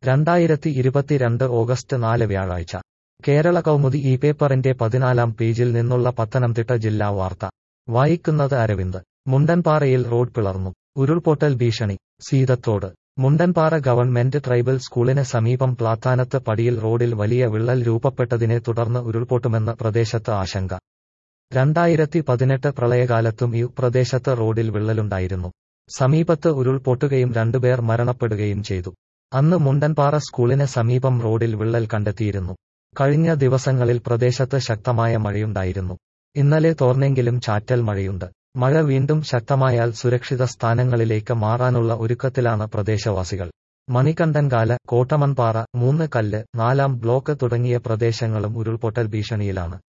രണ്ടായിരത്തി ഇരുപത്തിരണ്ട് ഓഗസ്റ്റ് നാല് വ്യാഴാഴ്ച കേരള കൗമുദി ഈ പേപ്പറിന്റെ പതിനാലാം പേജിൽ നിന്നുള്ള പത്തനംതിട്ട ജില്ലാ വാർത്ത വായിക്കുന്നത് അരവിന്ദ് മുണ്ടൻപാറയിൽ റോഡ് പിളർന്നു ഉരുൾപൊട്ടൽ ഭീഷണി സീതത്തോട് മുണ്ടൻപാറ ഗവൺമെന്റ് ട്രൈബൽ സ്കൂളിന് സമീപം പ്ലാത്താനത്ത് പടിയിൽ റോഡിൽ വലിയ വിള്ളൽ രൂപപ്പെട്ടതിനെ തുടർന്ന് ഉരുൾപൊട്ടുമെന്ന് പ്രദേശത്ത് ആശങ്ക രണ്ടായിരത്തി പതിനെട്ട് പ്രളയകാലത്തും ഈ പ്രദേശത്ത് റോഡിൽ വിള്ളലുണ്ടായിരുന്നു സമീപത്ത് ഉരുൾപൊട്ടുകയും രണ്ടുപേർ മരണപ്പെടുകയും ചെയ്തു അന്ന് മുണ്ടൻപാറ സ്കൂളിന് സമീപം റോഡിൽ വിള്ളൽ കണ്ടെത്തിയിരുന്നു കഴിഞ്ഞ ദിവസങ്ങളിൽ പ്രദേശത്ത് ശക്തമായ മഴയുണ്ടായിരുന്നു ഇന്നലെ തോർന്നെങ്കിലും ചാറ്റൽ മഴയുണ്ട് മഴ വീണ്ടും ശക്തമായാൽ സുരക്ഷിത സ്ഥാനങ്ങളിലേക്ക് മാറാനുള്ള ഒരുക്കത്തിലാണ് പ്രദേശവാസികൾ മണികണ്ഠൻകാല കോട്ടമൺപാറ മൂന്ന് കല്ല് നാലാം ബ്ലോക്ക് തുടങ്ങിയ പ്രദേശങ്ങളും ഉരുൾപൊട്ടൽ ഭീഷണിയിലാണ്